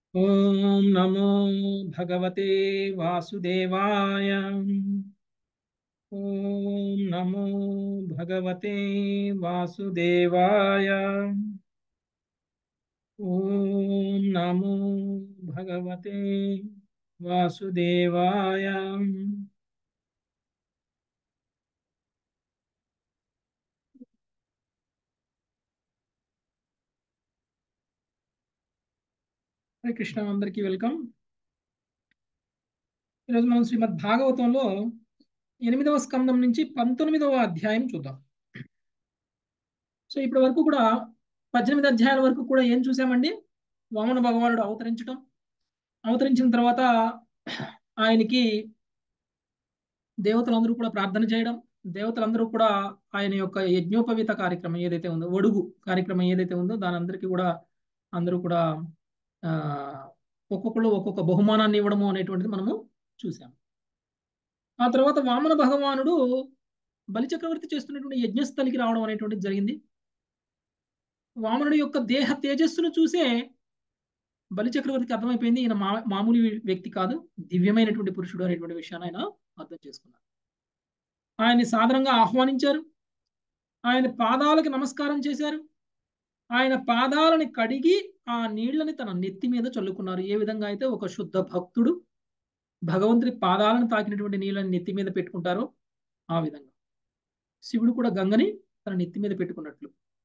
ఓం నమో భగవతే వాసుదేవాయ ఓం నమో భగవతే వాసుదేవాయ ఓం నమో భగవతే వాసుదేవాయ హరే కృష్ణ అందరికీ వెల్కమ్ ఈరోజు మనం శ్రీమద్ భాగవతంలో ఎనిమిదవ స్కందం నుంచి పంతొమ్మిదవ అధ్యాయం చూద్దాం సో ఇప్పటి వరకు కూడా పద్దెనిమిది అధ్యాయాల వరకు కూడా ఏం చూసామండి వామన భగవానుడు అవతరించడం అవతరించిన తర్వాత ఆయనకి దేవతలందరూ కూడా ప్రార్థన చేయడం దేవతలందరూ కూడా ఆయన యొక్క యజ్ఞోపవీత కార్యక్రమం ఏదైతే ఉందో ఒడుగు కార్యక్రమం ఏదైతే ఉందో దాని అందరికీ కూడా అందరూ కూడా ఆ ఒక్కొక్కళ్ళు ఒక్కొక్క బహుమానాన్ని ఇవ్వడము అనేటువంటిది మనము చూసాం ఆ తర్వాత వామన భగవానుడు బలిచక్రవర్తి చేస్తున్నటువంటి యజ్ఞస్థలికి రావడం అనేటువంటిది జరిగింది వామనుడి యొక్క దేహ తేజస్సును చూసే బలిచక్రవర్తికి అర్థమైపోయింది ఈయన మా మామూలు వ్యక్తి కాదు దివ్యమైనటువంటి పురుషుడు అనేటువంటి విషయాన్ని ఆయన అర్థం చేసుకున్నారు ఆయన్ని సాధారణంగా ఆహ్వానించారు ఆయన పాదాలకు నమస్కారం చేశారు ఆయన పాదాలని కడిగి ఆ నీళ్లని తన నెత్తి మీద చల్లుకున్నారు ఏ విధంగా అయితే ఒక శుద్ధ భక్తుడు భగవంతుడి పాదాలను తాకినటువంటి నీళ్ళని నెత్తి మీద పెట్టుకుంటారో ఆ విధంగా శివుడు కూడా గంగని తన నెత్తి మీద పెట్టుకున్నట్లు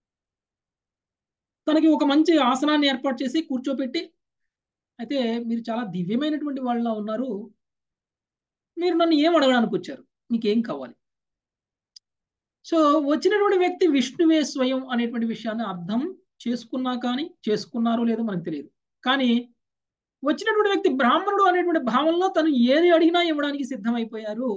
తనకి ఒక మంచి ఆసనాన్ని ఏర్పాటు చేసి కూర్చోపెట్టి అయితే మీరు చాలా దివ్యమైనటువంటి వాళ్ళ ఉన్నారు మీరు నన్ను ఏం అడగడానికి వచ్చారు మీకేం కావాలి సో వచ్చినటువంటి వ్యక్తి విష్ణువే స్వయం అనేటువంటి విషయాన్ని అర్థం చేసుకున్నా కానీ చేసుకున్నారో లేదో మనకు తెలియదు కానీ వచ్చినటువంటి వ్యక్తి బ్రాహ్మణుడు అనేటువంటి భావంలో తను ఏది అడిగినా ఇవ్వడానికి సిద్ధమైపోయారు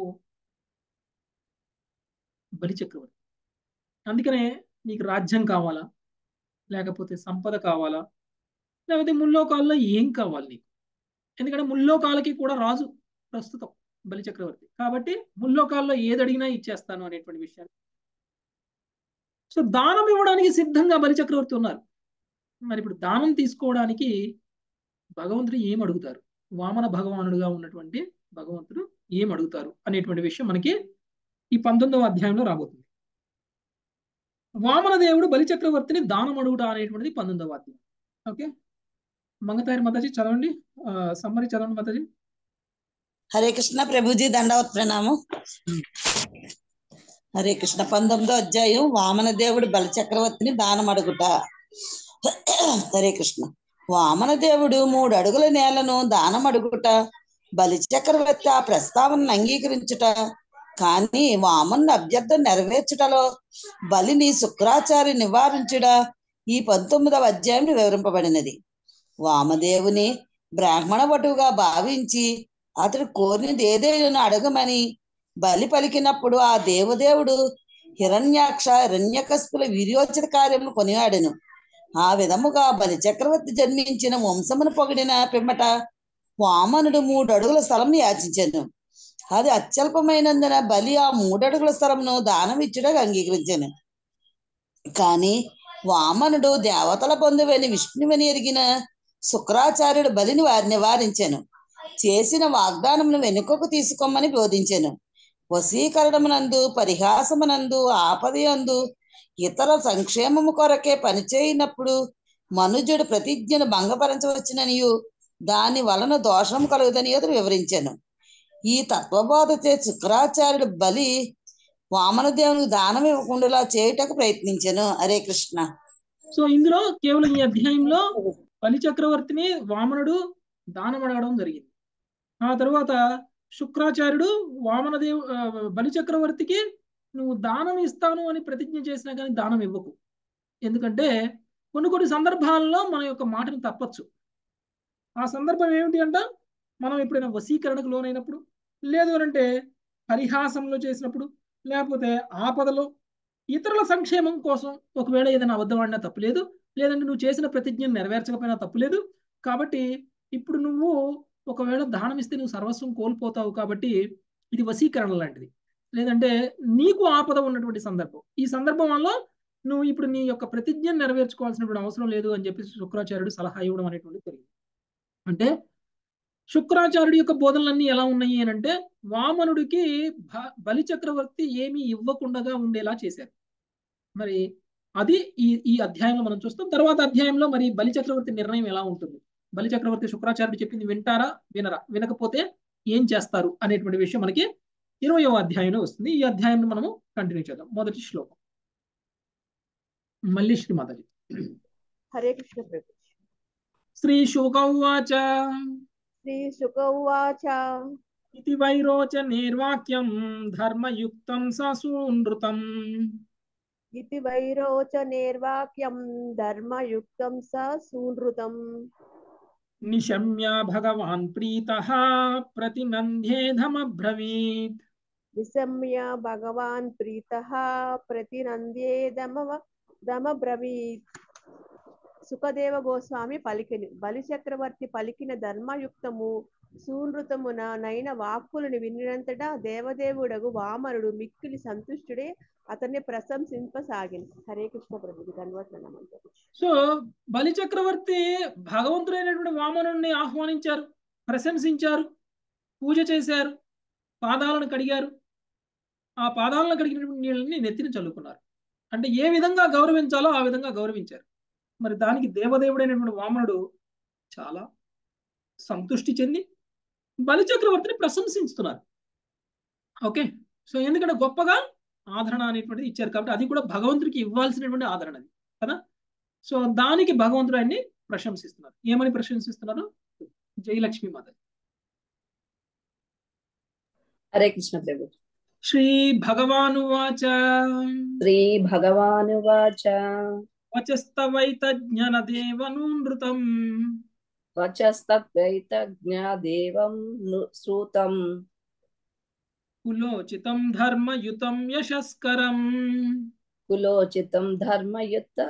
బలిచక్రవర్తి అందుకనే నీకు రాజ్యం కావాలా లేకపోతే సంపద కావాలా లేకపోతే ముల్లోకాల్లో ఏం కావాలి నీకు ఎందుకంటే ముల్లోకాలకి కూడా రాజు ప్రస్తుతం బలిచక్రవర్తి కాబట్టి ముల్లోకాల్లో ఏది అడిగినా ఇచ్చేస్తాను అనేటువంటి విషయాన్ని సో దానం ఇవ్వడానికి సిద్ధంగా బలిచక్రవర్తి ఉన్నారు మరి ఇప్పుడు దానం తీసుకోవడానికి భగవంతుడు ఏం అడుగుతారు వామన భగవానుడుగా ఉన్నటువంటి భగవంతుడు ఏం అడుగుతారు అనేటువంటి విషయం మనకి ఈ పంతొమ్మిదవ అధ్యాయంలో రాబోతుంది వామన దేవుడు బలిచక్రవర్తిని దానం అడుగుట అనేటువంటిది పంతొమ్మిదవ అధ్యాయం ఓకే మంగతారి మాతాజీ చదవండి సమ్మరి చదవండి మాతాజీ హరే కృష్ణ ప్రభుజీ దండవత్ ప్రణామం హరే కృష్ణ పంతొమ్మిదో అధ్యాయం వామన దేవుడు బలచక్రవర్తిని దానం అడుగుట హరే కృష్ణ వామన దేవుడు మూడు అడుగుల నేలను దానం అడుగుట బలిచక్రవర్తి ఆ ప్రస్తావనను అంగీకరించుట కానీ వామన్ అభ్యర్థన నెరవేర్చుటలో బలిని శుక్రాచార్య నివారించుట ఈ పంతొమ్మిదవ అధ్యాయం వివరింపబడినది వామదేవుని బ్రాహ్మణ వటుగా భావించి అతడు కోరినది ఏదైనా అడగమని బలి పలికినప్పుడు ఆ దేవదేవుడు హిరణ్యాక్ష హిరణ్యకస్పుల వీర్యోచిత కార్యమును కొనియాడెను ఆ విధముగా బలి చక్రవర్తి జన్మించిన వంశమును పొగిడిన పిమ్మట వామనుడు మూడు అడుగుల స్థలం యాచించాను అది అత్యల్పమైనందున బలి ఆ మూడడుగుల స్థలంను దానం ఇచ్చుటకు అంగీకరించాను కానీ వామనుడు దేవతల బంధువని విష్ణువని ఎరిగిన శుక్రాచార్యుడు బలిని వారిని నివారించాను చేసిన వాగ్దానమును వెనుకకు తీసుకోమని బోధించాను వశీకరణమునందు పరిహాసమునందు ఆపదయందు ఇతర సంక్షేమము కొరకే పనిచేయనప్పుడు మనుజుడు ప్రతిజ్ఞను భంగపరచవచ్చుననియు దాని వలన దోషం కలుగుదని అతను వివరించాను ఈ తత్వబోధ చే శుక్రాచార్యుడు బలి వామనదేవునికి దానం ఇవ్వకుండా చేయుటకు ప్రయత్నించాను హరే కృష్ణ సో ఇందులో కేవలం ఈ అధ్యాయంలో బలి చక్రవర్తిని వామనుడు దానం అడగడం జరిగింది ఆ తర్వాత శుక్రాచార్యుడు వామనదేవు బలి చక్రవర్తికి నువ్వు దానం ఇస్తాను అని ప్రతిజ్ఞ చేసినా కానీ దానం ఇవ్వకు ఎందుకంటే కొన్ని కొన్ని సందర్భాల్లో మన యొక్క మాటను తప్పచ్చు ఆ సందర్భం ఏమిటి అంట మనం ఎప్పుడైనా వశీకరణకు లోనైనప్పుడు లేదు అంటే పరిహాసంలో చేసినప్పుడు లేకపోతే ఆపదలో ఇతరుల సంక్షేమం కోసం ఒకవేళ ఏదైనా అబద్ధం ఆడినా తప్పులేదు లేదంటే నువ్వు చేసిన ప్రతిజ్ఞను నెరవేర్చకపోయినా తప్పులేదు కాబట్టి ఇప్పుడు నువ్వు ఒకవేళ దానం ఇస్తే నువ్వు సర్వస్వం కోల్పోతావు కాబట్టి ఇది వశీకరణ లాంటిది లేదంటే నీకు ఆపద ఉన్నటువంటి సందర్భం ఈ సందర్భం వల్ల నువ్వు ఇప్పుడు నీ యొక్క ప్రతిజ్ఞను నెరవేర్చుకోవాల్సినటువంటి అవసరం లేదు అని చెప్పి శుక్రాచార్యుడు సలహా ఇవ్వడం అనేటువంటి జరిగింది అంటే శుక్రాచార్యుడి యొక్క బోధనలన్నీ ఎలా ఉన్నాయి అని అంటే వామనుడికి భ- బలి చక్రవర్తి ఏమీ ఇవ్వకుండా ఉండేలా చేశారు మరి అది ఈ ఈ అధ్యాయంలో మనం చూస్తాం తర్వాత అధ్యాయంలో మరి బలి చక్రవర్తి నిర్ణయం ఎలా ఉంటుంది బలి చక్రవర్తి శుక్రాచార్యుడు చెప్పింది వింటారా వినరా వినకపోతే ఏం చేస్తారు అనేటువంటి విషయం మనకి ఇరవయవ అధ్యాయంలో వస్తుంది ఈ అధ్యాయం మనము కంటిన్యూ చేద్దాం మొదటి శ్లోకం మళ్ళీ శ్రీమాతాజీ హరే కృష్ణ ప్రభు శ్రీ శుకౌవాచ శ్రీ శుక ఉవాచ ఇది వైరోచ నిర్వాక్యం ధర్మయుక్తం ససూనృతం ఇతి వైరోచ నిర్వాక్యం ధర్మయుక్తం స సూనృతం నిశమ్య భగవాన్ ప్రీత ప్రతినంధ్యేధమబ్రవీత్ నిశమ్య భగవాన్ ప్రీత ప్రతినందే దమ దమబ్రవీత్ సుఖదేవ గోస్వామి పలికిని బలి చక్రవర్తి పలికిన ధర్మయుక్తము సూనృతమున నైన వాక్కులను వినినంతటా దేవదేవుడగు వామనుడు మిక్కిలి సంతుష్టుడే అతన్ని ప్రశంసింపసాగిన హరే కృష్ణ ప్రభుకి ధన్యవాదాలు సో బలి చక్రవర్తి భగవంతుడైనటువంటి వామనుడిని ఆహ్వానించారు ప్రశంసించారు పూజ చేశారు పాదాలను కడిగారు ఆ పాదాలను కడిగినటువంటి నీళ్ళని నెత్తిన చల్లుకున్నారు అంటే ఏ విధంగా గౌరవించాలో ఆ విధంగా గౌరవించారు మరి దానికి దేవదేవుడైనటువంటి వామనుడు చాలా సంతృష్టి చెంది బలి చక్రవర్తిని ప్రశంసిస్తున్నారు ఓకే సో ఎందుకంటే గొప్పగా ఆదరణ అనేటువంటిది ఇచ్చారు కాబట్టి అది కూడా భగవంతుడికి ఇవ్వాల్సినటువంటి ఆదరణ అది కదా సో దానికి భగవంతుడు ఆయన్ని ప్రశంసిస్తున్నారు ఏమని ప్రశంసిస్తున్నారు జయలక్ష్మి మాత హరే కృష్ణ ప్రభు శ్రీ భగవానువాచ శ్రీ భగవానువాచ వచస్తవైతజ్ఞన దేవనూనృతం వచస్తద్వైతజ్ఞాదేవం ను- శ్రూతం కులోచితం ధర్మయుతం యశస్కరం కులోచితం ధర్మయుత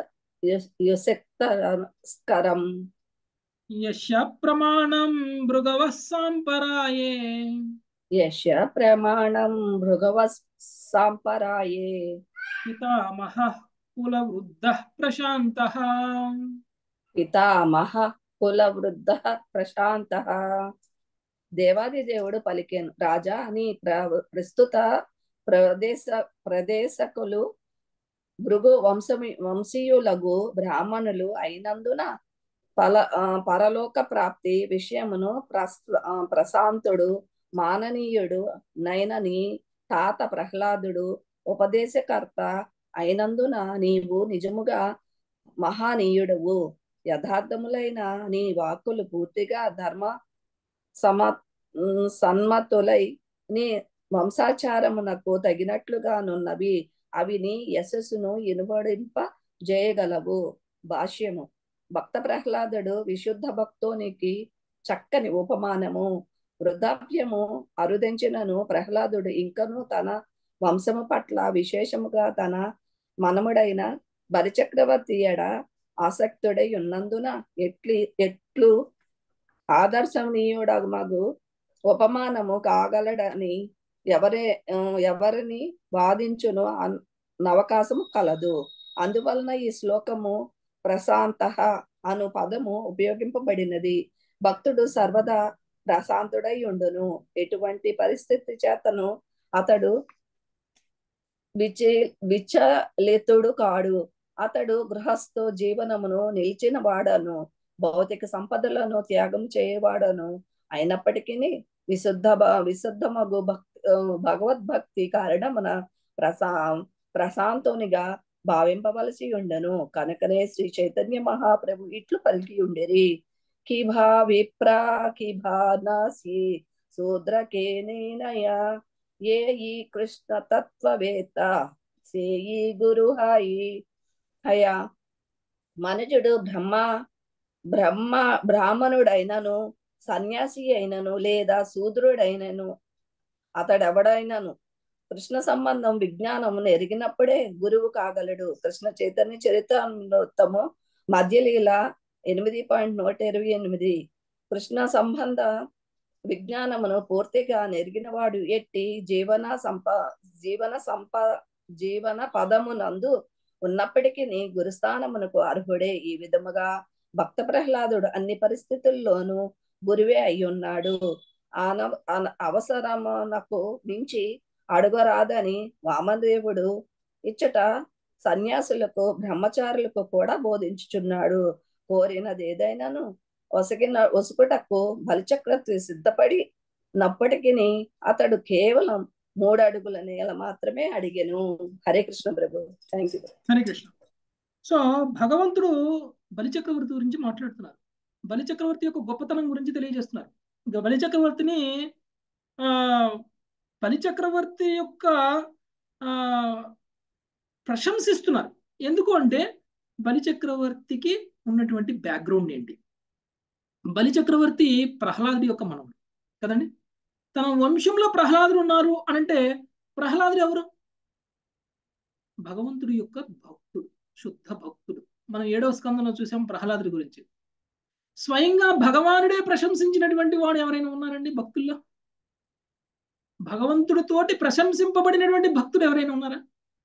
యుసక్తరం యశ ప్రమాణం భృగవ సాంపరాయే యశ ప్రమాణం భృగవ సాంపరాయే పితామహ కులవృద్ధ ప్రశాంత పితామహ కుల వృద్ధ ప్రశాంత దేవాది దేవుడు పలికెను రాజా అని ప్ర- ప్రస్తుత ప్రదేశ ప్రదేశకులు భృగు వంశమి వంశీయులగు బ్రాహ్మణులు అయినందున పల ఆ, పరలోక ప్రాప్తి విషయమును ప్రస్ ఆ, ప్రశాంతుడు మాననీయుడు నైనని తాత ప్రహ్లాదుడు ఉపదేశకర్త అయినందున నీవు నిజముగా మహానీయుడవు యథార్థములైన నీ వాక్కులు పూర్తిగా ధర్మ సమ ఉమ్, సన్మతులై నీ వంశాచారమునకు తగినట్లుగానున్నవి అవి నీ యశస్సును ఇనుబడింప చేయగలవు భాష్యము భక్త ప్రహ్లాదుడు విశుద్ధ భక్తునికి చక్కని ఉపమానము వృద్ధాప్యము అరుదించినను ప్రహ్లాదుడు ఇంకను తన వంశము పట్ల విశేషముగా తన మనముడైన బలిచక్రవర్తి ఎడ ఆసక్తుడై ఉన్నందున ఎట్లు ఎట్లు ఆదర్శనీయుడమగు ఉపమానము కాగలడని ఎవరే ఆ, ఎవరిని వాదించును అన్- అవకాశము కలదు అందువలన ఈ శ్లోకము ప్రశాంత అను పదము ఉపయోగింపబడినది భక్తుడు సర్వదా ప్రశాంతుడై ఉండును ఎటువంటి పరిస్థితి చేతను అతడు విచే విచలితుడు కాడు అతడు గృహస్థు జీవనమును నిలిచిన వాడను భౌతిక సంపదలను త్యాగం చేయవాడను అయినప్పటికీ విశుద్ధ భ- విశుద్ధమగు భక్ ఆ, భగవద్భక్తి కారణమున ప్రశా ప్రశాంతునిగా భావింపవలసి ఉండను కనుకనే శ్రీ చైతన్య మహాప్రభు ఇట్లు పలికి ఉండేరి కిభా విప్రా కిభా నాసి శూద్రకేనేనయ ఏ ఈ కృష్ణ తత్వవేత్త సేయి గురు హాయి హయా మనుజుడు బ్రహ్మ బ్రహ్మ బ్రాహ్మణుడైనను సన్యాసి అయినను లేదా శూద్రుడైనను అతడెవడైనను కృష్ణ సంబంధం విజ్ఞానము ఎరిగినప్పుడే గురువు కాగలడు కృష్ణ చైతన్య చరితామృతము మధ్యలీల ఎనిమిది పాయింట్ నూట ఇరవై ఎనిమిది కృష్ణ సంబంధ విజ్ఞానమును పూర్తిగా నెరిగినవాడు ఎట్టి జీవన సంప జీవన సంప జీవన పదమునందు ఉన్నప్పటికీ గురుస్థానమునకు అర్హుడే ఈ విధముగా భక్త ప్రహ్లాదుడు అన్ని పరిస్థితుల్లోనూ గురువే అయి ఉన్నాడు ఆన అన- అవసరమునకు మించి అడుగరాదని వామదేవుడు ఇచ్చట సన్యాసులకు బ్రహ్మచారులకు కూడా బోధించుచున్నాడు కోరినది ఏదైనాను ఒసగిన ఒసుకుటకు బలిచక్రవర్తి సిద్ధపడి నప్పటికి అతడు కేవలం మూడు అడుగుల నేల మాత్రమే అడిగెను హరే కృష్ణ ప్రభు thank you Hare Krishna so భగవంతుడు బలిచక్రవర్తి గురించి మాట్లాడుతున్నారు బలిచక్రవర్తి యొక్క గొప్పతనం గురించి తెలియజేస్తున్నారు ఇంకా బలిచక్రవర్తిని ఆ బలిచక్రవర్తి యొక్క ఆ ప్రశంసిస్తున్నారు ఎందుకు అంటే బలిచక్రవర్తికి ఉన్నటువంటి బ్యాక్గ్రౌండ్ ఏంటి బలిచక్రవర్తి ప్రహ్లాదుడి యొక్క మనవుడు కదండి తన వంశంలో ప్రహ్లాదుడు ఉన్నారు అనంటే ప్రహ్లాదుడు ఎవరు భగవంతుడి యొక్క భక్తుడు శుద్ధ భక్తుడు మనం ఏడవ స్కందంలో చూసాం ప్రహ్లాదుడి గురించి స్వయంగా భగవానుడే ప్రశంసించినటువంటి వాడు ఎవరైనా ఉన్నారండి భక్తుల్లో భగవంతుడితోటి ప్రశంసింపబడినటువంటి భక్తుడు ఎవరైనా ఉన్నారా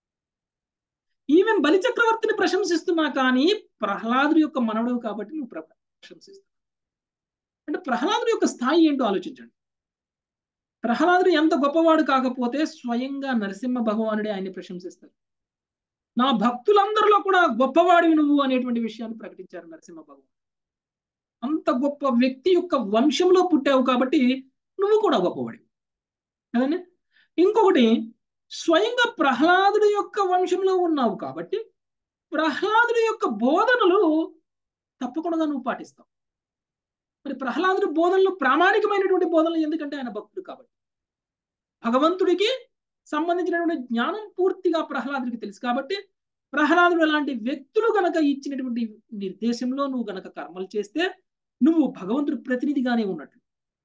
ఈవెన్ బలిచక్రవర్తిని ప్రశంసిస్తున్నా కానీ ప్రహ్లాదుడి యొక్క మనవడు కాబట్టి నువ్వు ప్రశంసిస్తున్నావు అంటే ప్రహ్లాదుడి యొక్క స్థాయి ఏంటో ఆలోచించండి ప్రహ్లాదుడు ఎంత గొప్పవాడు కాకపోతే స్వయంగా నరసింహ భగవానుడే ఆయన్ని ప్రశంసిస్తారు నా భక్తులందరిలో కూడా గొప్పవాడివి నువ్వు అనేటువంటి విషయాన్ని ప్రకటించారు నరసింహ భగవాన్ అంత గొప్ప వ్యక్తి యొక్క వంశంలో పుట్టావు కాబట్టి నువ్వు కూడా గొప్పవాడివి కదండి ఇంకొకటి స్వయంగా ప్రహ్లాదుడి యొక్క వంశంలో ఉన్నావు కాబట్టి ప్రహ్లాదుడి యొక్క బోధనలు తప్పకుండా నువ్వు పాటిస్తావు మరి ప్రహ్లాదుడి బోధనలు ప్రామాణికమైనటువంటి బోధనలు ఎందుకంటే ఆయన భక్తుడు కాబట్టి భగవంతుడికి సంబంధించినటువంటి జ్ఞానం పూర్తిగా ప్రహ్లాదుడికి తెలుసు కాబట్టి ప్రహ్లాదుడు లాంటి వ్యక్తులు గనక ఇచ్చినటువంటి నిర్దేశంలో నువ్వు గనక కర్మలు చేస్తే నువ్వు భగవంతుడి ప్రతినిధిగానే ఉన్నట్లు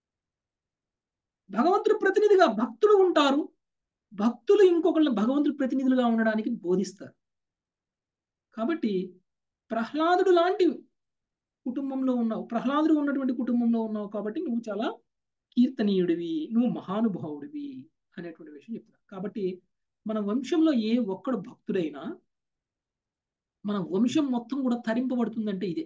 భగవంతుడి ప్రతినిధిగా భక్తులు ఉంటారు భక్తులు ఇంకొకళ్ళని భగవంతుడి ప్రతినిధులుగా ఉండడానికి బోధిస్తారు కాబట్టి ప్రహ్లాదుడు లాంటి కుటుంబంలో ఉన్నావు ప్రహ్లాదుడు ఉన్నటువంటి కుటుంబంలో ఉన్నావు కాబట్టి నువ్వు చాలా కీర్తనీయుడివి నువ్వు మహానుభావుడివి అనేటువంటి విషయం చెప్తున్నారు కాబట్టి మన వంశంలో ఏ ఒక్కడు భక్తుడైనా మన వంశం మొత్తం కూడా తరింపబడుతుందంటే ఇదే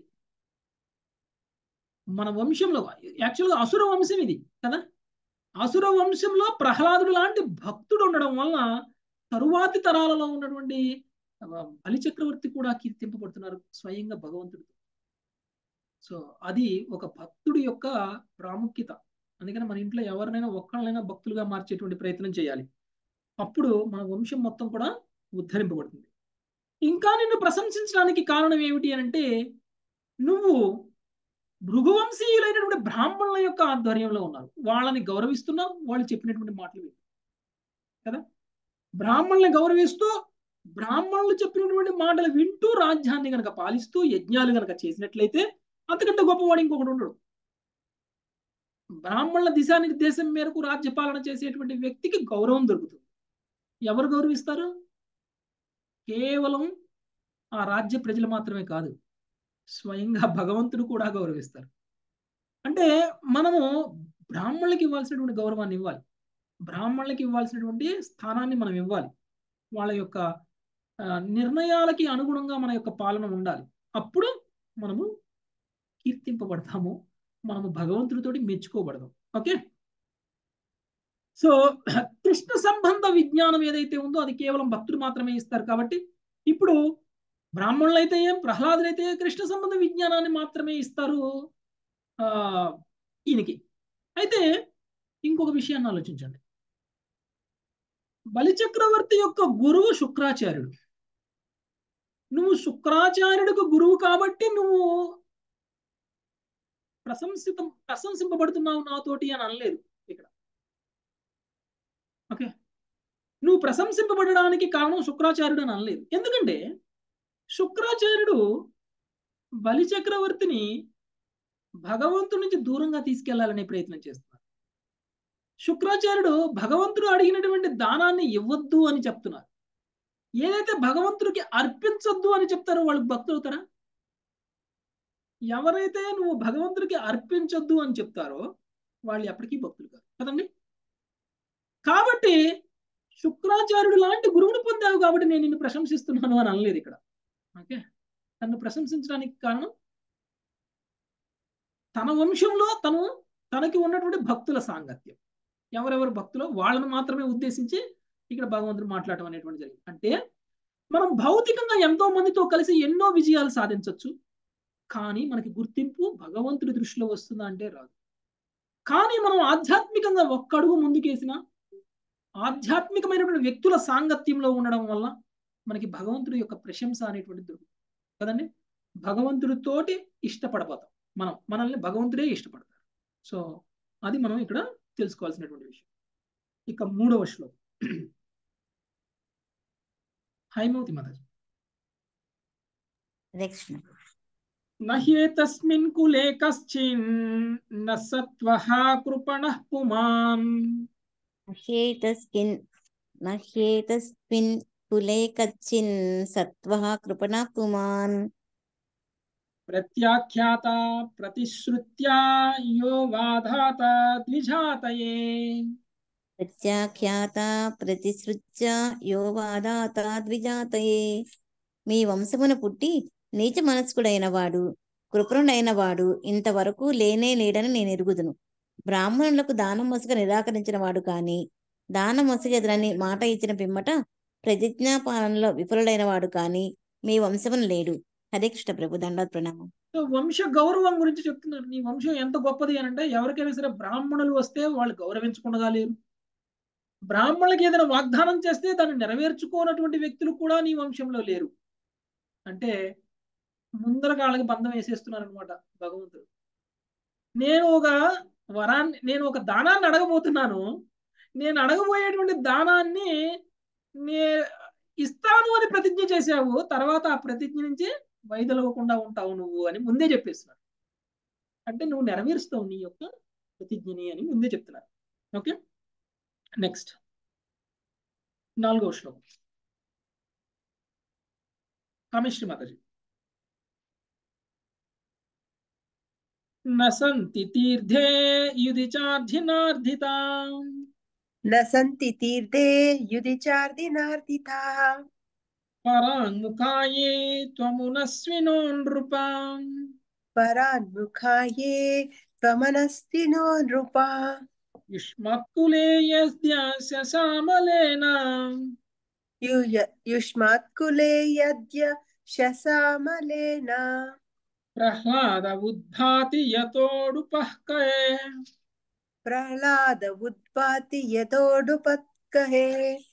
మన వంశంలో యాక్చువల్గా అసుర వంశం ఇది కదా అసుర వంశంలో ప్రహ్లాదుడు లాంటి భక్తుడు ఉండడం వలన తరువాతి తరాలలో ఉన్నటువంటి బలిచక్రవర్తి కూడా కీర్తింపబడుతున్నారు స్వయంగా భగవంతుడితో సో అది ఒక భక్తుడి యొక్క ప్రాముఖ్యత అందుకని మన ఇంట్లో ఎవరినైనా ఒక్కళ్ళైనా భక్తులుగా మార్చేటువంటి ప్రయత్నం చేయాలి అప్పుడు మన వంశం మొత్తం కూడా ఉద్ధరింపబడుతుంది ఇంకా నిన్ను ప్రశంసించడానికి కారణం ఏమిటి అని అంటే నువ్వు భృగువంశీయులైనటువంటి బ్రాహ్మణుల యొక్క ఆధ్వర్యంలో ఉన్నారు వాళ్ళని గౌరవిస్తున్నావు వాళ్ళు చెప్పినటువంటి మాటలు వింటూ కదా బ్రాహ్మణుల్ని గౌరవిస్తూ బ్రాహ్మణులు చెప్పినటువంటి మాటలు వింటూ రాజ్యాన్ని గనక పాలిస్తూ యజ్ఞాలు గనక చేసినట్లయితే అంతకంటే గొప్పవాడు ఇంకొకటి ఉండడు బ్రాహ్మణుల దిశానిర్దేశం మేరకు రాజ్యపాలన చేసేటువంటి వ్యక్తికి గౌరవం దొరుకుతుంది ఎవరు గౌరవిస్తారు కేవలం ఆ రాజ్య ప్రజలు మాత్రమే కాదు స్వయంగా భగవంతుడు కూడా గౌరవిస్తారు అంటే మనము బ్రాహ్మణులకి ఇవ్వాల్సినటువంటి గౌరవాన్ని ఇవ్వాలి బ్రాహ్మణులకి ఇవ్వాల్సినటువంటి స్థానాన్ని మనం ఇవ్వాలి వాళ్ళ యొక్క నిర్ణయాలకి అనుగుణంగా మన యొక్క పాలన ఉండాలి అప్పుడు మనము కీర్తింపబడతాము మనము భగవంతుడితోటి మెచ్చుకోబడదాం ఓకే సో కృష్ణ సంబంధ విజ్ఞానం ఏదైతే ఉందో అది కేవలం భక్తులు మాత్రమే ఇస్తారు కాబట్టి ఇప్పుడు బ్రాహ్మణులైతే ఏం ప్రహ్లాదులైతే కృష్ణ సంబంధ విజ్ఞానాన్ని మాత్రమే ఇస్తారు ఆ ఈయనకి అయితే ఇంకొక విషయాన్ని ఆలోచించండి బలిచక్రవర్తి యొక్క గురువు శుక్రాచార్యుడు నువ్వు శుక్రాచార్యుడికి గురువు కాబట్టి నువ్వు ప్రశంసితం ప్రశంసింపబడుతున్నావు నాతోటి అని అనలేదు ఇక్కడ ఓకే నువ్వు ప్రశంసింపబడడానికి కారణం శుక్రాచార్యుడు అని అనలేదు ఎందుకంటే శుక్రాచార్యుడు బలి చక్రవర్తిని భగవంతుడి నుంచి దూరంగా తీసుకెళ్లాలనే ప్రయత్నం చేస్తున్నారు శుక్రాచార్యుడు భగవంతుడు అడిగినటువంటి దానాన్ని ఇవ్వద్దు అని చెప్తున్నారు ఏదైతే భగవంతుడికి అర్పించొద్దు అని చెప్తారో వాళ్ళకి భక్తులు అవుతారా ఎవరైతే నువ్వు భగవంతుడికి అర్పించొద్దు అని చెప్తారో వాళ్ళు ఎప్పటికీ భక్తులు కాదు కదండి కాబట్టి శుక్రాచార్యుడు లాంటి గురువుని పొందావు కాబట్టి నేను నిన్ను ప్రశంసిస్తున్నాను అని అనలేదు ఇక్కడ ఓకే నన్ను ప్రశంసించడానికి కారణం తన వంశంలో తను తనకి ఉన్నటువంటి భక్తుల సాంగత్యం ఎవరెవరు భక్తులు వాళ్ళని మాత్రమే ఉద్దేశించి ఇక్కడ భగవంతుడు మాట్లాడటం అనేటువంటి జరిగింది అంటే మనం భౌతికంగా ఎంతో మందితో కలిసి ఎన్నో విజయాలు సాధించవచ్చు కానీ మనకి గుర్తింపు భగవంతుడి దృష్టిలో వస్తుందా అంటే రాదు కానీ మనం ఆధ్యాత్మికంగా ఒక్క అడుగు ముందుకేసిన ఆధ్యాత్మికమైనటువంటి వ్యక్తుల సాంగత్యంలో ఉండడం వల్ల మనకి భగవంతుడి యొక్క ప్రశంస అనేటువంటి దొరుకుతుంది కదండి భగవంతుడితోటి ఇష్టపడపోతాం మనం మనల్ని భగవంతుడే ఇష్టపడతారు సో అది మనం ఇక్కడ తెలుసుకోవాల్సినటువంటి విషయం ఇక మూడవ శ్లోకం హైమవతి మాతాజీ రక్షణ నహ్యేతస్మిన్ కులే కశ్చిన్ న సత్వః కృపణః పుమాన్ నహ్యేతస్మిన్ నహ్యేతస్మిన్ కులే కచ్చిన్ సత్వః కృపణ పుమాన్ ప్రత్యాఖ్యాత ప్రతిశ్రుత్యా యో వాధాత ద్విజాతయే ప్రత్యాఖ్యాత ప్రతిసృత్య యో వాదాత ద్విజాతయే మీ వంశమున పుట్టి నీచ మనస్కుడైన వాడు కృపణుడైన వాడు ఇంతవరకు లేనే లేడని నేను ఎరుగుదును బ్రాహ్మణులకు దానం మొసగ నిరాకరించిన వాడు కాని దానం మొసగెదరని మాట ఇచ్చిన పిమ్మట ప్రతిజ్ఞాపాలనలో విఫలుడైన వాడు కాని మీ వంశమున లేడు హరే కృష్ణ ప్రభు దండాత్ ప్రణామం సో వంశ గౌరవం గురించి చెప్తున్నారు నీ వంశం ఎంత గొప్పది అని అంటే ఎవరికైనా సరే బ్రాహ్మణులు వస్తే వాళ్ళు గౌరవించకుండా లేరు బ్రాహ్మణులకి ఏదైనా వాగ్దానం చేస్తే దాన్ని నెరవేర్చుకోనటువంటి వ్యక్తులు కూడా నీ వంశంలో లేరు అంటే ముందర కాళ్ళకి బంధం వేసేస్తున్నారు అనమాట భగవంతుడు నేను ఒక వరాన్ని నేను ఒక దానాన్ని అడగబోతున్నాను నేను అడగబోయేటువంటి దానాన్ని నే ఇస్తాను అని ప్రతిజ్ఞ చేశావు తర్వాత ఆ ప్రతిజ్ఞ నుంచి వైదొలగకుండా ఉంటావు నువ్వు అని ముందే చెప్పేస్తున్నారు అంటే నువ్వు నెరవేరుస్తావు నీ యొక్క ప్రతిజ్ఞని అని ముందే చెప్తున్నారు ఓకే నెక్స్ట్ నాలుగవ శ్లోకం కామేశ్వరి మాతాజీ నసంతి తీర్థే యుధి చార్ధినార్ధితా न सन्ति तीर्थे युधि चार्दिनार्दिताः పరాంగుఖాయే త్వమునస్వినో నృపా परान्मुखाये त्वमनस्ति नो नृपा యుష్మత్కులే యస్య శ్యామలేన यु- युष्मात् कुले यद्य शसामलेन ప్రహ్లాద ఉద్భాతి యతోడుపహ్కయే ప్రహ్లాద ఉద్పాతి యథోడుపత్కహే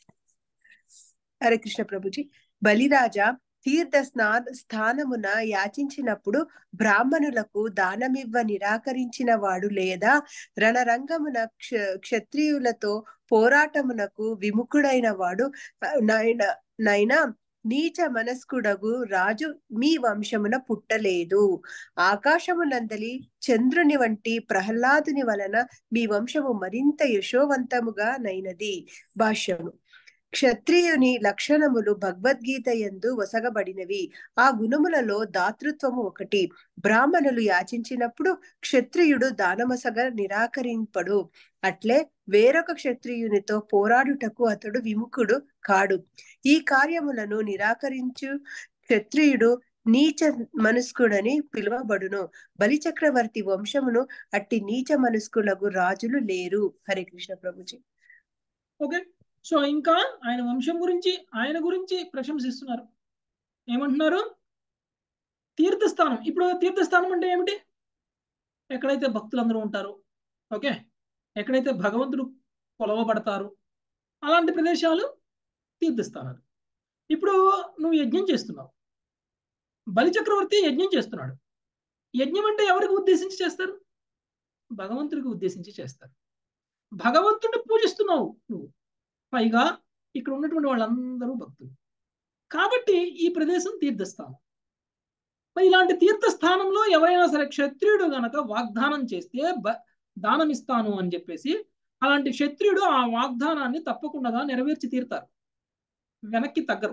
హరే కృష్ణ ప్రభుజీ బలిరాజా తీర్థ స్నా స్థానమున యాచించినప్పుడు బ్రాహ్మణులకు దానమివ్వ నిరాకరించిన వాడు లేదా రణరంగమున క్ష క్షత్రియులతో పోరాటమునకు విముఖుడైన వాడు నైన నైనా నీచ మనస్కుడగు రాజు మీ వంశమున పుట్టలేదు ఆకాశమునందలి చంద్రుని వంటి ప్రహ్లాదుని వలన మీ వంశము మరింత యశోవంతముగా నైనది భాష్యము క్షత్రియుని లక్షణములు భగవద్గీత యందు వసగబడినవి ఆ గుణములలో దాతృత్వము ఒకటి బ్రాహ్మణులు యాచించినప్పుడు క్షత్రియుడు దానమసగ నిరాకరింపడు అట్లే వేరొక క్షత్రియునితో పోరాడుటకు అతడు విముఖుడు కాడు ఈ కార్యములను నిరాకరించు క్షత్రియుడు నీచ మనస్కుడని పిలువబడును బలిచక్రవర్తి వంశమును అట్టి నీచ మనస్కులకు రాజులు లేరు హరే కృష్ణ ప్రభుజీ ఓకే సో ఇంకా ఆయన వంశం గురించి ఆయన గురించి ప్రశంసిస్తున్నారు ఏమంటున్నారు తీర్థస్థానం ఇప్పుడు తీర్థస్థానం అంటే ఏమిటి ఎక్కడైతే భక్తులందరూ ఉంటారు ఓకే ఎక్కడైతే భగవంతుడు కొలవబడతారు అలాంటి ప్రదేశాలు తీర్థస్థానాలు ఇప్పుడు నువ్వు యజ్ఞం చేస్తున్నావు బలిచక్రవర్తి యజ్ఞం చేస్తున్నాడు యజ్ఞం అంటే ఎవరికి ఉద్దేశించి చేస్తారు భగవంతుడికి ఉద్దేశించి చేస్తారు భగవంతుడిని పూజిస్తున్నావు నువ్వు పైగా ఇక్కడ ఉన్నటువంటి వాళ్ళందరూ భక్తులు కాబట్టి ఈ ప్రదేశం తీర్థస్థానం మరి ఇలాంటి తీర్థస్థానంలో ఎవరైనా సరే క్షత్రియుడు గనక వాగ్దానం చేస్తే దానం ఇస్తాను అని చెప్పేసి అలాంటి క్షత్రియుడు ఆ వాగ్దానాన్ని తప్పకుండా నెరవేర్చి తీరుతారు వెనక్కి తగ్గరు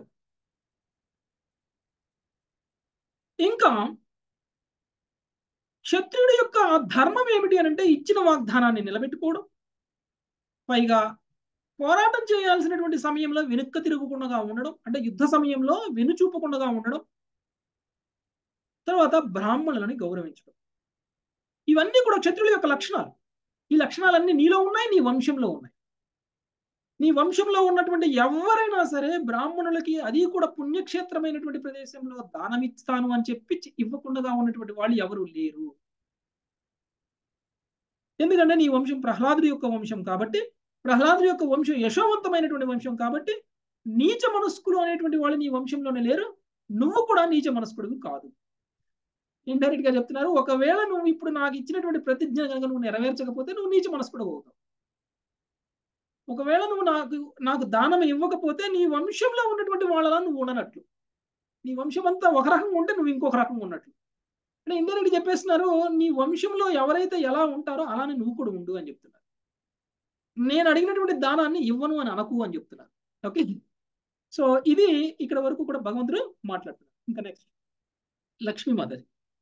ఇంకా క్షత్రియుడి యొక్క ధర్మం ఏమిటి అని అంటే ఇచ్చిన వాగ్దానాన్ని నిలబెట్టుకోవడం పైగా పోరాటం చేయాల్సినటువంటి సమయంలో వెనుక్క తిరుగుకుండా ఉండడం అంటే యుద్ధ సమయంలో వెనుచూపకుండా ఉండడం తర్వాత బ్రాహ్మణులని గౌరవించడం ఇవన్నీ కూడా క్షత్రుల యొక్క లక్షణాలు ఈ లక్షణాలన్నీ నీలో ఉన్నాయి నీ వంశంలో ఉన్నాయి నీ వంశంలో ఉన్నటువంటి ఎవరైనా సరే బ్రాహ్మణులకి అది కూడా పుణ్యక్షేత్రమైనటువంటి ప్రదేశంలో దానం ఇస్తాను అని చెప్పి చి- ఇవ్వకుండా ఉన్నటువంటి వాళ్ళు ఎవరు లేరు ఎందుకంటే నీ వంశం ప్రహ్లాదుడి యొక్క వంశం కాబట్టి ప్రహ్లాదుడి యొక్క వంశం యశోవంతమైనటువంటి వంశం కాబట్టి నీచ మనస్కులు అనేటువంటి వాళ్ళు నీ వంశంలోనే లేరు నువ్వు కూడా నీచ మనస్కుడు కాదు ఇండైరెక్ట్ గా చెప్తున్నారు ఒకవేళ నువ్వు ఇప్పుడు నాకు ఇచ్చినటువంటి ప్రతిజ్ఞ కనుక నువ్వు నెరవేర్చకపోతే నువ్వు నీచ మనస్కుడు అవుతావు ఒకవేళ నువ్వు నాకు నాకు దానం ఇవ్వకపోతే నీ వంశంలో ఉన్నటువంటి వాళ్ళలా నువ్వు ఉండనట్లు నీ వంశం అంతా ఒక రకంగా ఉంటే నువ్వు ఇంకొక రకంగా ఉన్నట్లు అంటే ఇండైరెక్ట్ చెప్పేస్తున్నారు నీ వంశంలో ఎవరైతే ఎలా ఉంటారో అలానే నువ్వు కూడా ఉండు అని చెప్తున్నారు నేను అడిగినటువంటి దానాన్ని ఇవ్వను అని అనకు అని చెప్తున్నారు ఓకే సో ఇది ఇక్కడ వరకు కూడా భగవంతుడు మాట్లాడుతున్నారు ఇంకా నెక్స్ట్ లక్ష్మీ మాధవి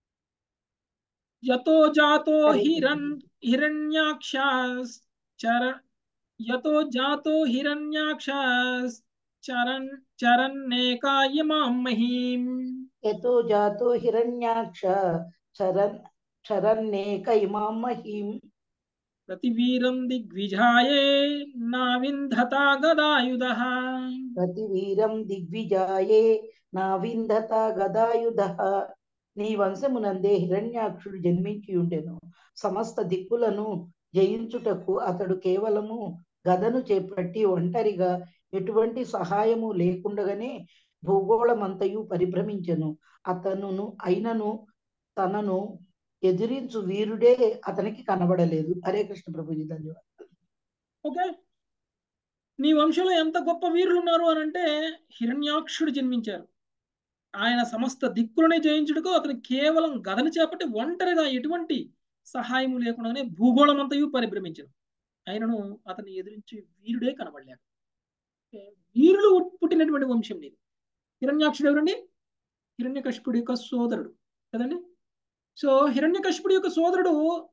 యతో జాతో హిరణ్ హిరణ్యాక్ష చర యతో జాతో హిరణ్యాక్ష చరణ్ చరన్నేకాయమాం మహీం యతో జాతో హిరణ్యాక్ష చరన్ చరన్నేక ఇమాం మహీం ప్రతివీరం దిగ్విజాయే నా వింధతా గదాయుధ ప్రతివీరం దిగ్విజాయే నా విందత గదాయుధ నీ వంశమునందే హిరణ్యాక్షుడు జన్మించి ఉండెను సమస్త దిక్కులను జయించుటకు అతడు కేవలము గదను చేపట్టి ఒంటరిగా ఎటువంటి సహాయము లేకుండగానే భూగోళమంతయు పరిభ్రమించెను అతనును అయినను తనను ఎదిరించు వీరుడే అతనికి కనబడలేదు హరే కృష్ణ ప్రభుజీ ధన్యవాదాలు ఓకే నీ వంశంలో ఎంత గొప్ప వీరులు ఉన్నారు అని అంటే హిరణ్యాక్షుడు జన్మించారు ఆయన సమస్త దిక్కులని జయించుటకు అతను కేవలం గదని చేపట్టి ఒంటరిగా ఎటువంటి సహాయము లేకుండానే భూగోళం అంతయు పరిభ్రమించను ఆయనను అతన్ని ఎదిరించి వీరుడే కనబడలేడు ఓకే, వీరులు పుట్టినటువంటి వంశం నీది హిరణ్యాక్షుడు ఎవరండి హిరణ్యకశిపుడి యొక్క సోదరుడు కదండి సో హిరణ్యకశిపుడి యొక్క సోదరుడు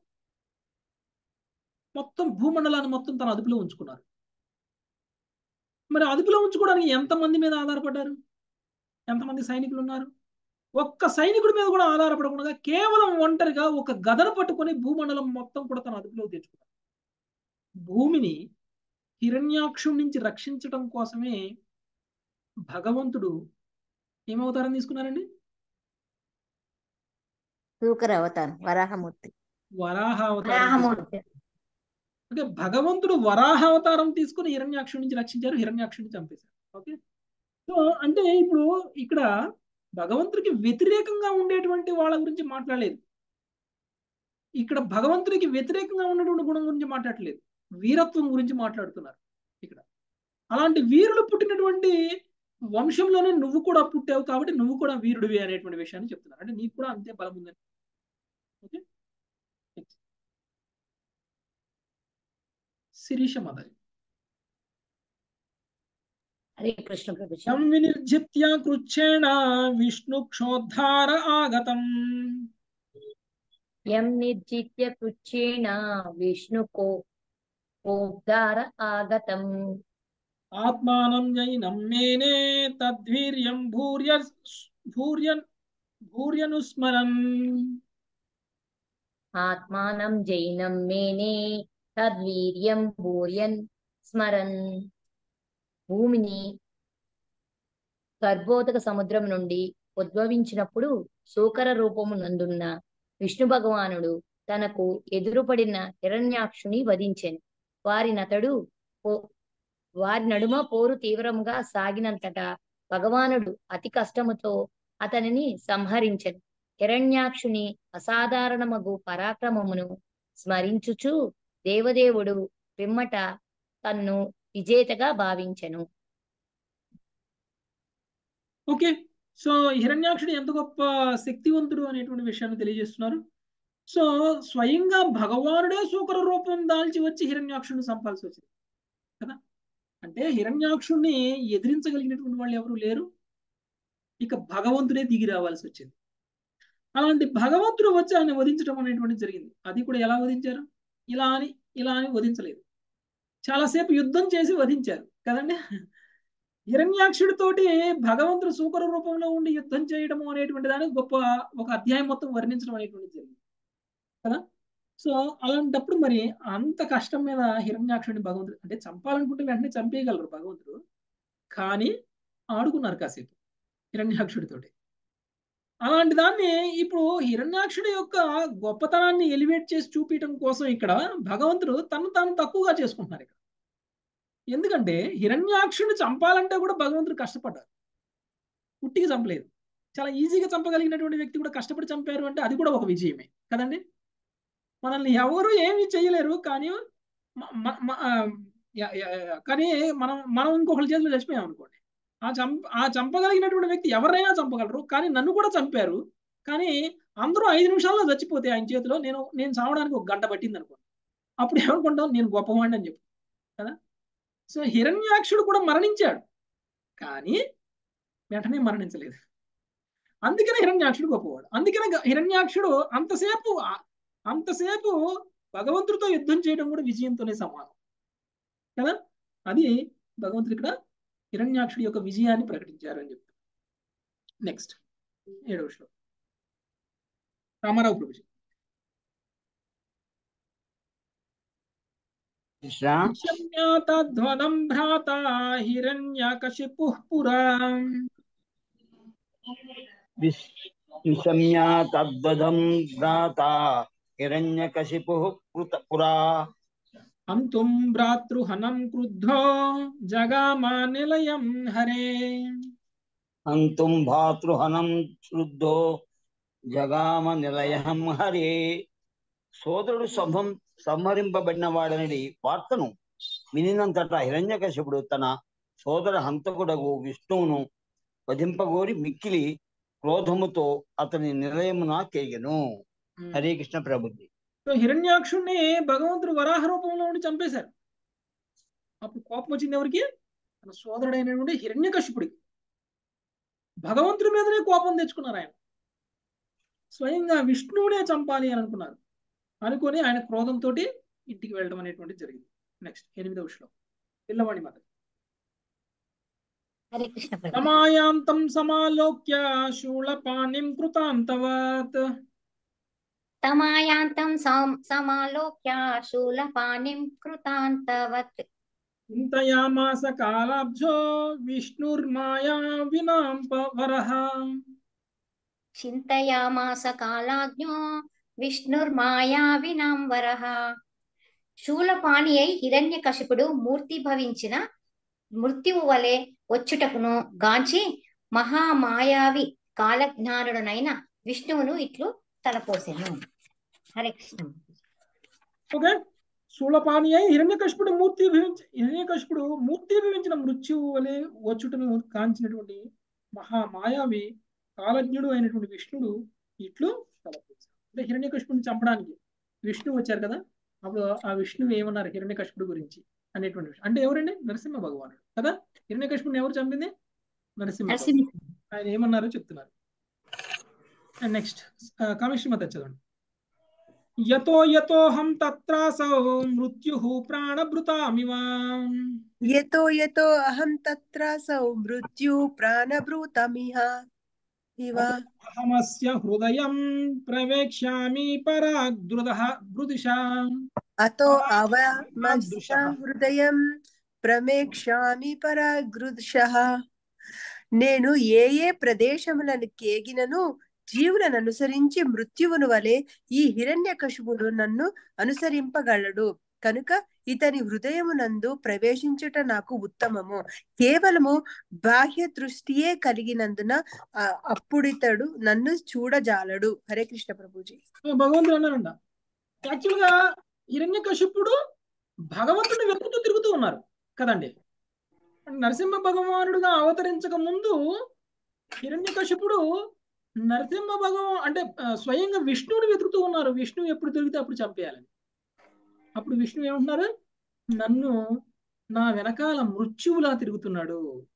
మొత్తం భూమండలాన్ని మొత్తం తన అదుపులో ఉంచుకున్నారు మరి అదుపులో ఉంచుకోవడానికి ఎంతమంది మీద ఆధారపడ్డారు ఎంతమంది సైనికులు ఉన్నారు ఒక్క సైనికుడి మీద కూడా ఆధారపడకుండా కేవలం ఒంటరిగా ఒక గదను పట్టుకొని భూమండలం మొత్తం కూడా తన అదుపులో తెచ్చుకున్నారు భూమిని హిరణ్యాక్షుడి నుంచి రక్షించడం కోసమే భగవంతుడు ఏమవతారం తీసుకున్నారండి సూకర అవతారం వరాహమూర్తి వరాహ అవతారం వరాహమూర్తి అంటే భగవంతుడు వరాహ అవతారం తీసుకుని హిరణ్యాక్షుడి నుంచి రక్షించారు హిరణ్యాక్షుడిని చంపేశారు ఓకే సో అంటే ఇప్పుడు ఇక్కడ భగవంతుడికి వ్యతిరేకంగా ఉండేటువంటి వాళ్ళ గురించి మాట్లాడలేదు ఇక్కడ భగవంతుడికి వ్యతిరేకంగా ఉన్నటువంటి గుణం గురించి మాట్లాడలేదు వీరత్వం గురించి మాట్లాడుతున్నారు ఇక్కడ అలాంటి వీరులు పుట్టినటువంటి వంశంలోనే నువ్వు కూడా పుట్టావు కాబట్టి నువ్వు కూడా వీరుడివి అనేటువంటి విషయాన్ని చెప్తున్నారు అంటే నీకు కూడా అంతే బలం ఉందని ఓకే శిరీష మదరి హరే కృష్ణ ప్రభుజీ తం వినిర్జిత్య కృచ్ఛేణ విష్ణు క్షోద్ధార ఆగతం యం నిర్జిత్య కృచ్ఛేణ విష్ణు కో కోద్దార ఆగతం ఆత్మానం జైనం మేనే తద్వీర్యం భూర్య భూర్యన్ భూర్యనుస్మరన్ ఆత్మానం జైనం మేనే తద్వీర్యం భూర్యన్ స్మరన్ భూమిని గర్భోదక సముద్రం నుండి ఉద్భవించినప్పుడు సూకర రూపము నందున్న విష్ణు భగవానుడు తనకు ఎదురుపడిన హిరణ్యాక్షుని వధించెను వారినతడు పో- వారి నడుమ పోరు తీవ్రంగా సాగినంతట భగవానుడు అతి కష్టముతో అతనిని సంహరించెను హిరణ్యాక్షుని అసాధారణమగు పరాక్రమమును స్మరించుచు దేవదేవుడు పిమ్మట తన్ను విజేతగా భావించెను ఓకే సో హిరణ్యాక్షుడు ఎంత గొప్ప శక్తివంతుడు అనేటువంటి విషయాన్ని తెలియజేస్తున్నారు సో స్వయంగా భగవానుడే సూకర రూపం దాల్చి వచ్చి హిరణ్యాక్షుడిని చంపాల్సి వచ్చింది కదా అంటే హిరణ్యాక్షుడిని ఎదిరించగలిగినటువంటి వాళ్ళు ఎవరు లేరు ఇక భగవంతుడే దిగి రావాల్సి వచ్చింది అలాంటి భగవంతుడు వచ్చి ఆయన వధించడం అనేటువంటిది జరిగింది అది కూడా ఎలా వధించారు ఇలా అని ఇలా అని వధించలేదు చాలాసేపు యుద్ధం చేసి వధించారు కదండి హిరణ్యాక్షుడితోటి భగవంతుడు సూకర రూపంలో ఉండి యుద్ధం చేయడము అనేటువంటి దానికి గొప్ప ఒక అధ్యాయం మొత్తం వర్ణించడం అనేటువంటిది జరిగింది కదా సో అలాంటప్పుడు మరి అంత కష్టం మీద హిరణ్యాక్షుడిని భగవంతుడు అంటే చంపాలనుకుంటే వెంటనే చంపేయగలరు భగవంతుడు కానీ ఆడుకున్నారు కాసేపు హిరణ్యాక్షుడితోటి అలాంటి దాన్ని ఇప్పుడు హిరణ్యాక్షుడి యొక్క గొప్పతనాన్ని ఎలివేట్ చేసి చూపించడం కోసం ఇక్కడ భగవంతుడు తను తాను తక్కువగా చేసుకుంటున్నారు ఇక్కడ ఎందుకంటే హిరణ్యాక్షుడిని చంపాలంటే కూడా భగవంతుడు కష్టపడ్డారు పుట్టికి చంపలేదు చాలా ఈజీగా చంపగలిగినటువంటి వ్యక్తి కూడా కష్టపడి చంపారు అంటే అది కూడా ఒక విజయమే కదండి మనల్ని ఎవరు ఏమీ చేయలేరు కానీ మ- మ- మ- ఆ, యా- యా- యా- కానీ మనం మనం ఇంకొకరి చేతిలో చచ్చిపోయాం అనుకోండి ఆ చంప ఆ చంపగలిగినటువంటి వ్యక్తి ఎవరైనా చంపగలరు కానీ నన్ను కూడా చంపారు కానీ అందరూ ఐదు నిమిషాల్లో చచ్చిపోతే ఆయన చేతిలో నేను నేను చావడానికి ఒక గంట పట్టింది అనుకోండి అప్పుడు ఏమనుకుంటాం నేను గొప్పవాడిని అని చెప్పు కదా సో హిరణ్యాక్షుడు కూడా మరణించాడు కానీ వెంటనే మరణించలేదు అందుకనే హిరణ్యాక్షుడు గొప్పవాడు అందుకనే గ- హిరణ్యాక్షుడు అంతసేపు ఆ- అంతసేపు భగవంతుడితో యుద్ధం చేయడం కూడా విజయంతోనే సమానం కదా అది భగవంతుడు ఇక్కడ హిరణ్యాక్షుడి యొక్క విజయాన్ని ప్రకటించారు అని చెప్తారు నెక్స్ట్ ఏడవ శ్లోకం రామారావు ప్రభుజీ కృష్ణ నిశమ్యాతధ్వనం భ్రాత హిరణ్యకశిపుః పురా విస్- విషమ్యా తద్వదం భ్రాత హిరణ్యకశిపు కృత పురా హంతుం భ్రాతృహనం క్రుద్ధో జగామా నిలయం హరే హంతుం భాతృహనం శ్రుద్ధో జగామ నిలయం హరే సోదరుడు సంభం సంహరింపబడిన వాడనడి వార్తను వినినంతటా హిరణ్యకశిపుడు తన సోదర హంతకుడగు విష్ణువును వధింపగోరి మిక్కిలి క్రోధముతో అతని నిలయమున కేగెను హరే కృష్ణ ప్రభుజీ సో హిరణ్యాక్షుణ్ణి భగవంతుడు వరాహ రూపంలో ఉండి చంపేశారు అప్పుడు కోపం వచ్చింది ఎవరికి తన సోదరుడైనటువంటి హిరణ్యకశిపుడికి భగవంతుడి మీదనే కోపం తెచ్చుకున్నారు ఆయన స్వయంగా విష్ణువునే చంపాలి అని అనుకున్నారు అనుకొని ఆయన క్రోధంతో ఇంటికి వెళ్ళడం అనేటువంటి జరిగింది నెక్స్ట్ ఎనిమిదవ శ్లోకం పిల్లవాణి మాత హరే కృష్ణ ప్రభు సమాయాంతం సమాలోక్య శూలపాణిం కృతాంతవత్ తమాయాంతం సం- సమాలోక్య శూలపాణిం కృతాంతవత్ చింతయామాస కాలాబ్జో విష్ణుర్మాయా వినాంప వరహ చింతయామాస కాలాజ్ఞో విష్ణుర్మాయా వినాంబరః శూలపాణి అయి హిరణ్యకశిపుడు మూర్తి భవించిన మృత్యువు వలె వచ్చుటకును గాంచి మహామాయావి కాలజ్ఞానుడనైన విష్ణువును ఇట్లు తలపోసెను హరే కృష్ణ ఓకే శూలపాణి అయి హిరణ్యకశిపుడు మూర్తి భవించి హిరణ్యకశిపుడు మూర్తి భవించిన మృత్యువు వలె వచ్చుటను కాంచినటువంటి మహామాయావి కాలజ్ఞుడు అయినటువంటి విష్ణుడు ఇట్లు తలపోసాడు అంటే హిరణ్యకశిపుడిని చంపడానికి విష్ణువు వచ్చారు కదా అప్పుడు ఆ విష్ణువు ఏమన్నారు హిరణ్యకశిపుడు గురించి అనేటువంటి విషయం అంటే ఎవరండి నరసింహ భగవానుడు కదా హిరణ్యకశిపుడిని ఎవరు చంపింది నరసింహ నరసింహ భగవానుడు. ఆయన ఏమన్నారో చెప్తున్నారు అండ్ నెక్స్ట్ కామేశ్వరి మత చదవండి యతో యతోహం తత్రాసౌ మృత్యుః ప్రాణభృతామివ యతో యతో అహం తత్రాసౌ మృత్యు ప్రాణభృతమిహ ఇవ అహమస్య హృదయం ప్రవేక్ష్యామి పరాగ్దృదః బృదిశా అతో పరాగ్దృశః. అవమస్య హృదయం ప్రమేక్షామి పరాగృష నేను ఏ ఏ ప్రదేశములను కేగినను జీవులను అనుసరించి మృత్యువును వలె ఈ హిరణ్యకశిపుడు నన్ను అనుసరింపగలడు కనుక ఇతని హృదయమునందు ప్రవేశించుట నాకు ఉత్తమము కేవలము బాహ్య దృష్టియే కలిగినందున ఆ, అప్పుడితడు నన్ను చూడజాలడు హరే కృష్ణ ప్రభుజీ భగవంతుడు అన్నారంట యాక్చువల్ గా హిరణ్యకశిపుడు భగవంతుడిని వెతుకుతూ తిరుగుతూ ఉన్నారు కదండి నరసింహ భగవానుడుగా అవతరించక ముందు హిరణ్యకశిపుడు నరసింహ భగవాన్ అంటే ఆ, స్వయంగా విష్ణువుని వెతుకుతూ ఉన్నారు విష్ణువు ఎప్పుడు దొరికితే అప్పుడు చంపేయాలని అప్పుడు విష్ణువు ఏమంటున్నారు నన్ను నా వెనకాల మృత్యువులా తిరుగుతున్నాడు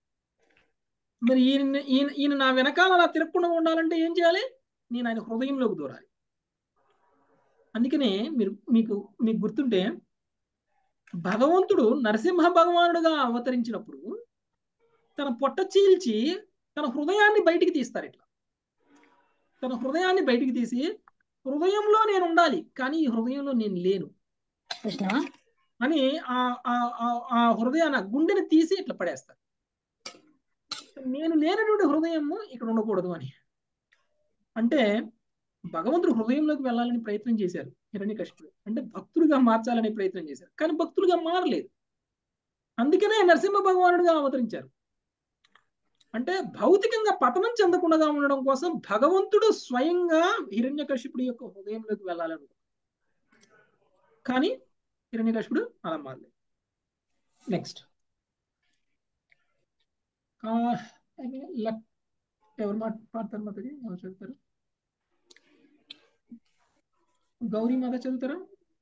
మరి ఈయన ఈయన ఈయన నా వెనకాల అలా తిరగకుండా ఉండాలంటే ఏం చేయాలి నేను ఆయన హృదయంలోకి దూరాలి అందుకనే మీరు మీకు మీకు గుర్తుంటే భగవంతుడు నరసింహ భగవానుడుగా అవతరించినప్పుడు తన పొట్ట చీల్చి తన హృదయాన్ని బయటికి తీస్తారు ఇట్లా తన హృదయాన్ని బయటికి తీసి హృదయంలో నేను ఉండాలి కానీ ఈ హృదయంలో నేను లేను కృష్ణ అని ఆ ఆ- ఆ- ఆ హృదయాన్ని ఆ గుండెని తీసి ఇట్లా పడేస్తారు నేను లేనటువంటి హృదయము ఇక్కడ ఉండకూడదు అని అంటే భగవంతుడు హృదయంలోకి వెళ్ళాలని ప్రయత్నం చేశారు హిరణ్యకశిపుడు అంటే భక్తులుగా మార్చాలనే ప్రయత్నం చేశారు కానీ భక్తులుగా మారలేదు అందుకనే నరసింహ భగవానుడుగా అవతరించారు అంటే భౌతికంగా పతనం చెందకుండా ఉండడం కోసం భగవంతుడు స్వయంగా హిరణ్యకశిపుడి యొక్క హృదయంలోకి వెళ్ళాలను కానీ హిరణ్యకశిపుడు అలా మారలేదు నెక్స్ట్ ఎవరు మాట పాడతారు మాతది ఎవరు చదువుతారు గౌరీ మాత చదువుతారా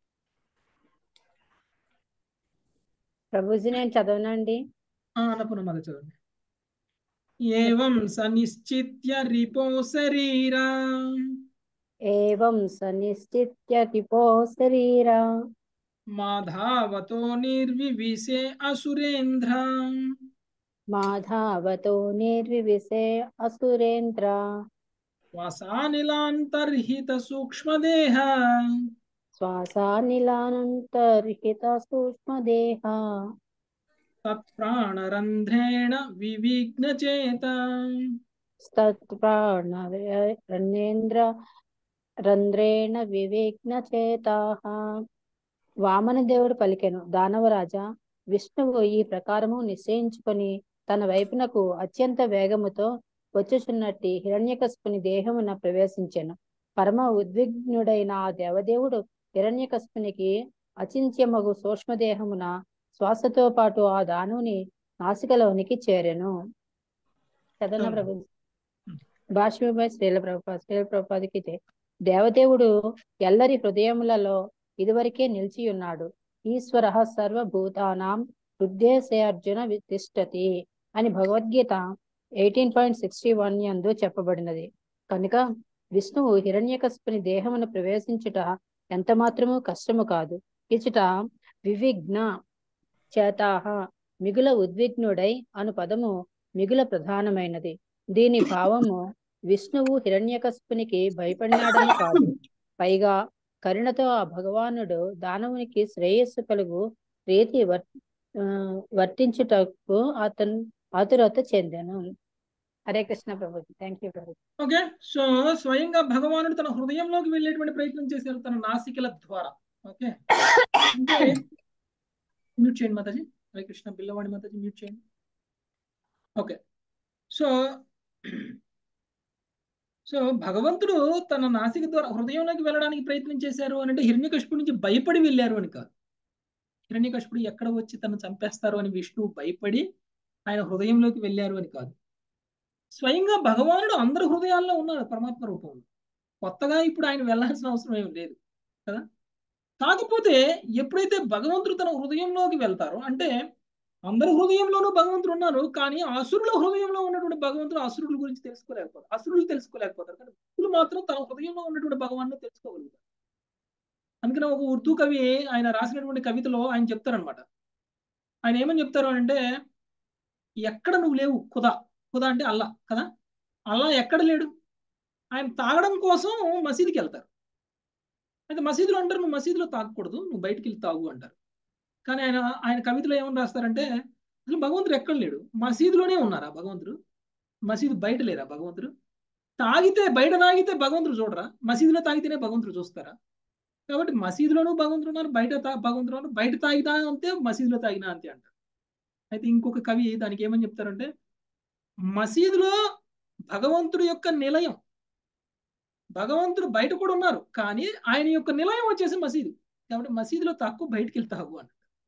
ప్రభుజీ నేను చదవనండి ఆ, అన్నపూర్ణ మాత చదవండి ఏవం సనిశ్చిత్య రిపో శరీరా ఏవం సనిశ్చిత్య రిపో శరీరా మాధావతో నిర్వివిశే అసురేంద్ర మాధావతో నిర్వివిశే అసురేంద్ర శ్వాసానిలాంతర్హిత సూక్ష్మదేహ శ్వాసానిలానంతర్హిత సూక్ష్మదేహ తత్ప్రాణరంధ్రేణ వివిఘ్న చేత స్తత్ప్రాణేంద్ర రంధ్రేణ వివిఘ్న చేతాః వామనదేవుడు పలికెను దానవరాజా విష్ణువు ఈ ప్రకారము నిశ్చయించుకొని తన వైపునకు అత్యంత వేగముతో వచ్చుచున్నట్టి హిరణ్యకశిపుని దేహమున ప్రవేశించెను పరమ ఉద్విగ్నుడైన ఆ దేవదేవుడు హిరణ్యకశిపునికి అచింత్యమగు సూక్ష్మదేహమున శ్వాసతో పాటు ఆ దానుని నాసికలోనికి చేరెను చదన ప్రభు భాష్యమై శ్రీల ప్రభుపా శ్రీల ప్రభుపాదికి జై. దేవదేవుడు ఎల్లరి హృదయములలో ఇదివరకే నిలిచి ఉన్నాడు ఈశ్వర సర్వభూతానాం హృదయసే అర్జున తిష్టతి అని Bhagavad Gita eighteen point sixty one యందు చెప్పబడినది కనుక విష్ణువు హిరణ్యకశిపుని దేహమును ప్రవేశించుట ఎంత మాత్రము కష్టము కాదు ఇచుట వివిఘ్న చేతాహ మిగుల ఉద్విగ్నుడై అను పదము మిగుల ప్రధానమైనది దీని భావము విష్ణువు హిరణ్యకశిపునికి భయపడినాడని కాదు పైగా కరుణతో ఆ భగవానుడు దానవునికి శ్రేయస్సు కలుగు రీతి వర్ ఆ, వర్తించుటకు అతను ఆతురత చెందాను హరే కృష్ణ ప్రభు థ్యాంక్ యూ ప్రభు ఓకే సో స్వయంగా భగవానుడు తన హృదయంలోకి వెళ్ళేటువంటి ప్రయత్నం చేశారు తన నాసికల ద్వారా ఓకే అంటే మ్యూట్ చేయండి మాతాజీ హరే కృష్ణ బిల్లవాణి మాతాజీ మ్యూట్ చేయండి ఓకే సో సో భగవంతుడు తన నాసిక ద్వారా హృదయంలోకి వెళ్ళడానికి ప్రయత్నం చేశారు అని అంటే హిరణ్యకశిపుడి నుంచి భయపడి వెళ్ళారు అని కాదు హిరణ్యకశిపుడు ఎక్కడ వచ్చి తను చంపేస్తారు అని విష్ణువు భయపడి ఆయన హృదయంలోకి వెళ్ళారు అని కాదు స్వయంగా భగవానుడు అందరి హృదయాల్లో ఉన్నాడు పరమాత్మ రూపంలో కొత్తగా ఇప్పుడు ఆయన వెళ్ళాల్సిన అవసరం ఏమి లేదు కదా కాకపోతే ఎప్పుడైతే భగవంతుడు తన హృదయంలోకి వెళ్తారో అంటే అందరి హృదయంలోనూ భగవంతుడు ఉన్నారు కానీ అసురుల హృదయంలో ఉన్నటువంటి భగవంతుడు అసురుల గురించి తెలుసుకోలేకపోతారు అసురులు తెలుసుకోలేకపోతారు కానీ భక్తులు మాత్రం తన హృదయంలో ఉన్నటువంటి భగవాన్ని తెలుసుకోగలుగుతారు అందుకనే ఒక ఉర్దూ కవి ఆయన రాసినటువంటి కవితలో ఆయన చెప్తారనమాట ఆయన ఏమని చెప్తారు అంటే ఎక్కడ నువ్వు లేవు ఖుదా ఖుదా అంటే అల్లా కదా అల్లా ఎక్కడ లేడు ఆయన తాగడం కోసం మసీదుకి వెళ్తారు అయితే మసీదులో అంటారు నువ్వు మసీదులో తాగకూడదు నువ్వు బయటికి వెళ్ళి తాగు అంటారు కానీ ఆయన ఆయన కవితలో ఏమని రాస్తారంటే అసలు భగవంతుడు ఎక్కడ లేడు మసీదులోనే ఉన్నారా భగవంతుడు మసీదు బయట లేరా భగవంతుడు తాగితే బయట తాగితే భగవంతుడు చూడరా మసీదులో తాగితేనే భగవంతుడు చూస్తారా కాబట్టి మసీదులోనూ భగవంతుడు ఉన్నారు బయట తా భగవంతుడు ఉన్నారు బయట తాగినా అంతే మసీదులో తాగినా అంతే అంటారు అయితే ఇంకొక కవి దానికి ఏమని చెప్తారంటే మసీదులో భగవంతుడి యొక్క నిలయం భగవంతుడు బయట కూడా ఉన్నారు కానీ ఆయన యొక్క నిలయం వచ్చేసి మసీదు కాబట్టి మసీదులో తక్కువ బయటికి వెళ్తావు అన్నట్టు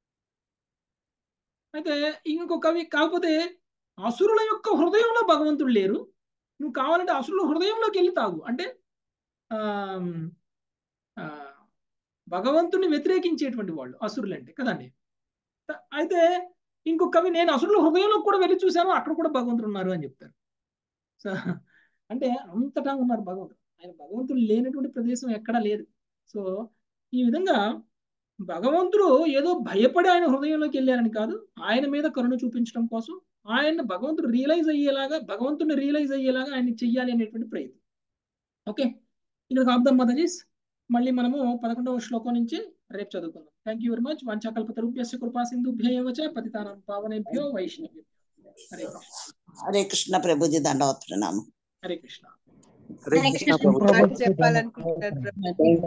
అయితే ఇంకో కవి కాకపోతే అసురుల యొక్క హృదయంలో భగవంతుడు లేరు నువ్వు కావాలంటే అసురుల హృదయంలోకి వెళ్ళి తాగు అంటే ఆ ఆ, భగవంతుని వ్యతిరేకించేటువంటి వాళ్ళు అసురులు అంటే కదండి త- అయితే ఇంకో కవి నేను అసురుల హృదయంలో కూడా వెళ్ళి చూశాను అక్కడ కూడా భగవంతుడు ఉన్నారు అని చెప్తారు సో అంటే అంతటా ఉన్నారు భగవంతుడు ఆయన భగవంతుడు లేనటువంటి ప్రదేశం ఎక్కడా లేదు సో ఈ విధంగా భగవంతుడు ఏదో భయపడి ఆయన హృదయంలోకి వెళ్ళారని కాదు ఆయన మీద కరుణ చూపించడం కోసం ఆయన భగవంతుడు రియలైజ్ అయ్యేలాగా భగవంతుడిని రియలైజ్ అయ్యేలాగా ఆయన చెయ్యాలి అనేటువంటి ప్రయత్నం ఓకే ఇక్కడ ఆపుదాం మాతాజీస్ మళ్ళీ మనము పదకొండవ శ్లోకం నుంచి రేపు చదువుకుందాం థ్యాంక్ యూ వెరీ మచ్ వంచాకల్పతరుభ్యస్య కృపా సింధుభ్యవ చ పతితానాం పావనేభ్యో వైష్ణవ్య హరే కృష్ణ హరే కృష్ణ ప్రభుజీ దండవత్ ప్రణామం హరే కృష్ణ హరే కృష్ణ చెప్పాలనుకుంటున్నారు ప్రభు